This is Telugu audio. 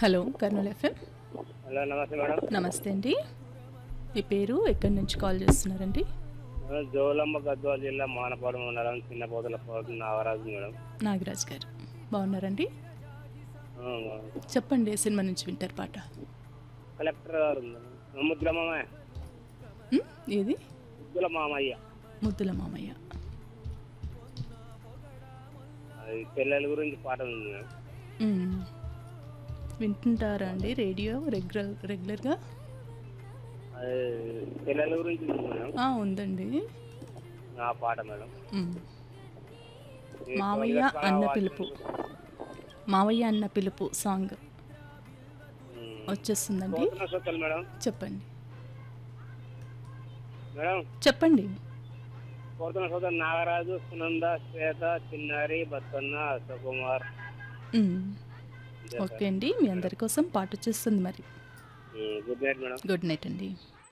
హలో కర్నూలు ఎఫ్ఎం హలో నమస్తే మేడం నమస్తే అండి మీ పేరు ఎక్కడి నుంచి కాల్ చేస్తున్నారండి మేడం జోలమ్మ గద్వాల జిల్లా మానపాడు మండలం చిన్న పోతల పోతు నాగరాజు మేడం నాగరాజ్ గారు బాగున్నారండి ఆ, చెప్పండి ఏ సినిమా నుంచి వింటారు పాట కలెక్టర్ గారు ఉన్నారు. ముద్దుల మామయ్య ఉమ్, ఏది ముద్దుల మామయ్య ముద్దుల మామయ్య అది పిల్లల గురించి పాట ఉంది మేడం ఉమ్. వింటుంటారా అండి రేడియో రెగ్యులర్ రెగ్యులర్గా అది పిల్లల గురించి ఉంది మేడం ఆ, ఉందండి ఆ పాట మేడం ఉమ్. ఈ మావయ్య తొలిదశ అన్న వాటి- పిలుపు మావయ్య అన్న పిలుపు సాంగ్ ఉమ్. వచ్చేస్తుందండి పోతున్న సొత్తులు మేడం చెప్పండి మేడం చెప్పండి పోతున్న సొత్తులు నాగరాజు సునంద శ్వేత చిన్నారి బతుకన్న అశోకుమార్ ఉమ్. ఓకే అండి మీ అందరి కోసం పాట వచ్చేస్తుంది మరి good night madam good night అండి